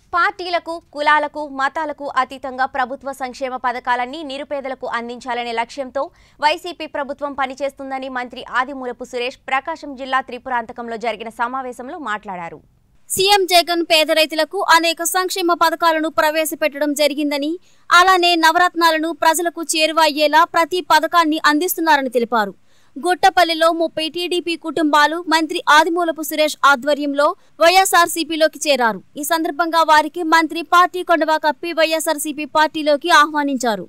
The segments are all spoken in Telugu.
పార్టీలకు కులాలకు మతాలకు అతీతంగా ప్రభుత్వ సంక్షేమ పథకాలన్నీ నిరుపేదలకు అందించాలనే లక్ష్యంతో వైసీపీ ప్రభుత్వం పనిచేస్తుందని మంత్రి ఆదిమూలపు సురేష్ ప్రకాశం జిల్లా త్రిపురాంతకంలో జరిగిన సమావేశంలో మాట్లాడారు సీఎం జగన్ పేద రైతులకు అనేక సంక్షేమ పథకాలను ప్రవేశపెట్టడం జరిగిందని అలానే నవరత్నాలను ప్రజలకు చేరువ అయ్యేలా ప్రతి పథకాన్ని అందిస్తున్నారని తెలిపారు గుట్టపల్లిలో ముప్పై టీడీపీ కుటుంబాలు మంత్రి ఆదిమూలపు సురేష్ ఆధ్వర్యంలో వైఎస్ఆర్సీపీలోకి చేరారు ఈ సందర్భంగా వారికి మంత్రి పార్టీ కొండవా కప్పి వైఎస్ఆర్సీపీ పార్టీలోకి ఆహ్వానించారు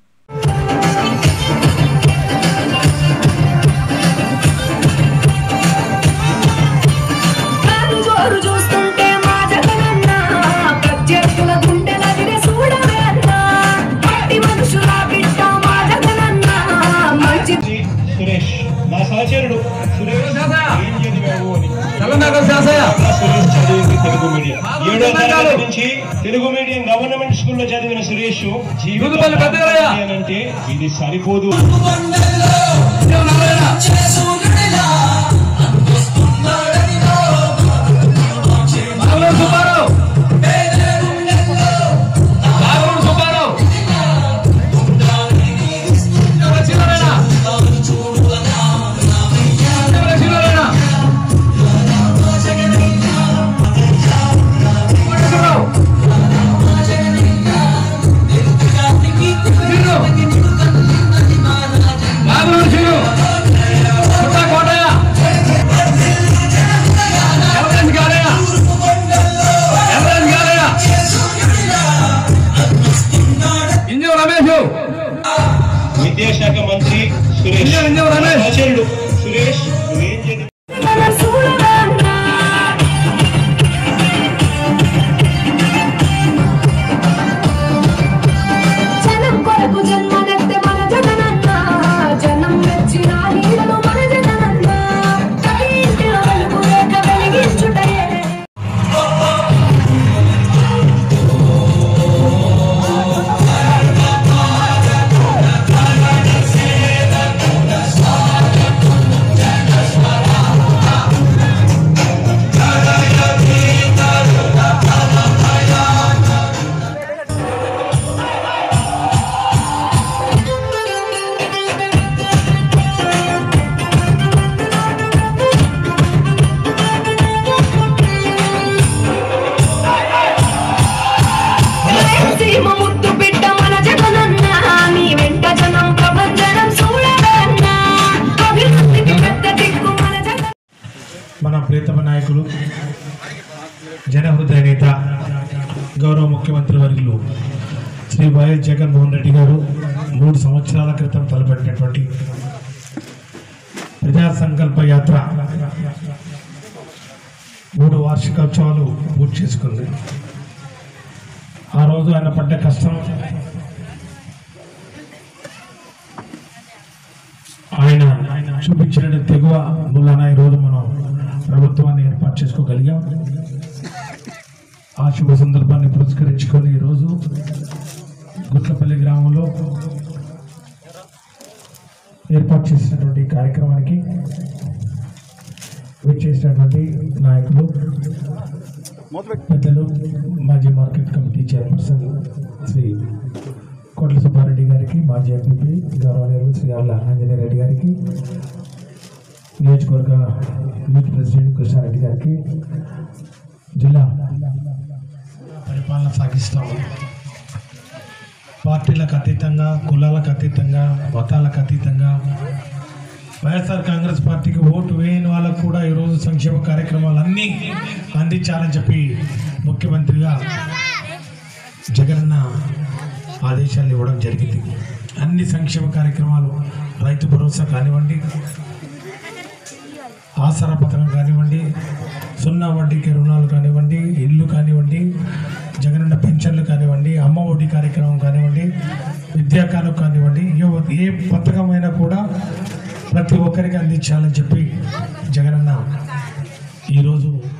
జోరు చూస్తుంటే మా జగనన్న ప్రత్యర్థుల గుండెలదిరే చూడవే అన్న మట్టి మనుషుల బిడ్డ మా జగనన్న మంచి శ్రీ సురేష్ నా సహచరుడు సురేష్ ఏం చదివావు అని తెలంగాణ శాసయ సురేష్ చదివింది తెలుగు మీడియం ఏడో తరగతి నుంచి తెలుగు మీడియం గవర్నమెంట్ స్కూల్లో చదివిన సురేష్ జీవితం దుద్దుపల్లి పెద్దయ్య. అంటే ఇది సరిపోదు నాగూరు సుబ్బారావు నాగూరు సుబ్బారావు ఎవరు చిన్నరాయన? ఎవరు చిన్నరాయన? కోటేశ్వరరావు. చిన్ను. నాగూరు చిన్ను. పుట్టా కోటయ్య. ఎవరెందుకు కాదయ్యా? ఎవరెందుకు కాదయ్యా? ఇంజు రమేష్ విద్యాశాఖ మంత్రి సురేష్ ఇంజు, ఇంజు, నా రమేష్. సహచరుడు సురేష్ నువ్వేం చదివి మన చూడవే అన్న జనం కొరకు జన్మనెత్తే మన జగనన్న జనం మెచ్చిన నీడలు మన జగనన్న ప్రతి ఇంటిలో వెలుగు రేఖ వెలిగించుటయే సీమ ముద్దు బిడ్డ మన జగనన్న నీ వెంట జనం ప్రభంజనం చూడవే అన్న అభివృద్ధికి పెద్ద దిక్కు మన జగన్ మన ప్రియతమ నాయకులు జనహృదయ నేత గౌరవ ముఖ్యమంత్రి వర్యులు శ్రీ వైఎస్ జగన్మోహన్ రెడ్డి గారు మూడు సంవత్సరాల క్రితం తలపెట్టినటువంటి ప్రజా సంకల్ప యాత్ర మూడు వార్షికోత్సవాలు పూర్తి చేసుకుంది ఆ రోజు ఆయన పడ్డ కష్టం ఆయన చూపించిన తెగువ మూలన ఈరోజు మనం ప్రభుత్వాన్ని ఏర్పాటు చేసుకోగలిగాం ఆ శుభ సందర్భాన్ని పురస్కరించుకొని ఈరోజు గుట్లపల్లి గ్రామంలో ఏర్పాటు చేసినటువంటి ఈ కార్యక్రమానికి విచ్చేసినటువంటి నాయకులు పెద్దలు మాజీ మార్కెట్ కమిటీ చైర్పర్సన్ శ్రీ కోట్ల సుబ్బారెడ్డి గారికి మాజీ ఎంపీ గౌరవనీయులు శ్రీ ఆళ్ళ ఆంజనేయ రెడ్డి గారికి నియోజకవర్గ యూత్ ప్రెసిడెంట్ కృష్ణారెడ్డి గారికి జిల్లా పరిపాలన సాగిస్తాము పార్టీలకు అతీతంగా కులాలకు అతీతంగా మతాలకు అతీతంగా వైఎస్ఆర్ కాంగ్రెస్ పార్టీకి ఓటు వేయని వాళ్ళకు కూడా ఈరోజు సంక్షేమ కార్యక్రమాలన్నీ అందించాలని చెప్పి ముఖ్యమంత్రిగా జగనన్న ఆదేశాలు ఇవ్వడం జరిగింది అన్ని సంక్షేమ కార్యక్రమాలు రైతు భరోసా కానివ్వండి ఆసరా పథకం కానివ్వండి సున్నా వడ్డీకి రుణాలు కానివ్వండి ఇల్లు కానివ్వండి జగనన్న పెన్షన్లు కానివ్వండి అమ్మ ఒడి కార్యక్రమం కానివ్వండి విద్యాకాలం కానివ్వండి ఏ- ఏ పథకమైనా కూడా ప్రతి ఒక్కరికి అందించాలని చెప్పి జగనన్న ఈరోజు